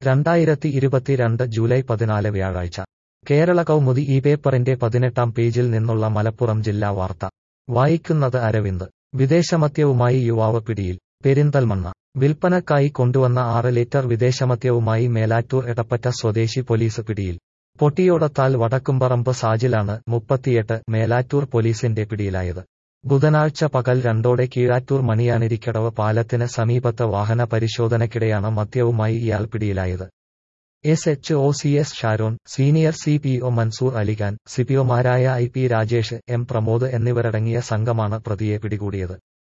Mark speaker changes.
Speaker 1: രണ്ടായിരത്തി ഇരുപത്തിരണ്ട് ജൂലൈ പതിനാല് വ്യാഴാഴ്ച കേരള കൗമുദി ഈ പേപ്പറിന്റെ പതിനെട്ടാം പേജിൽ നിന്നുള്ള മലപ്പുറം ജില്ലാ വാർത്ത വായിക്കുന്നത് അരവിന്ദ് വിദേശമദ്യവുമായി യുവാവ് പിടിയിൽ പെരിന്തൽമണ്ണ വിൽപ്പനക്കായി കൊണ്ടുവന്ന ആറ് ലിറ്റർ വിദേശമദ്യവുമായി മേലാറ്റൂർ എടപ്പറ്റ സ്വദേശി പോലീസ് പിടിയിൽ പൊട്ടിയോടത്താൽ വടക്കുംപറമ്പ് സാജിലാണ് മുപ്പത്തിയെട്ട് മേലാറ്റൂർ പോലീസിന്റെ പിടിയിലായത് ബുധനാഴ്ച പകൽ രണ്ടോടെ കീഴാറ്റൂർ മണിയാനിരിക്കടവ് പാലത്തിന് സമീപത്ത് വാഹന പരിശോധനയ്ക്കിടെയാണ് മദ്യവുമായി ഇയാൾ പിടിയിലായത് S H O C S Sharon senior C P O Mansoor Ali Khan സിപിഒമാരായ I P Rajesh M Pramod എന്നിവരടങ്ങിയ സംഘമാണ് പ്രതിയെ പിടികൂടിയത്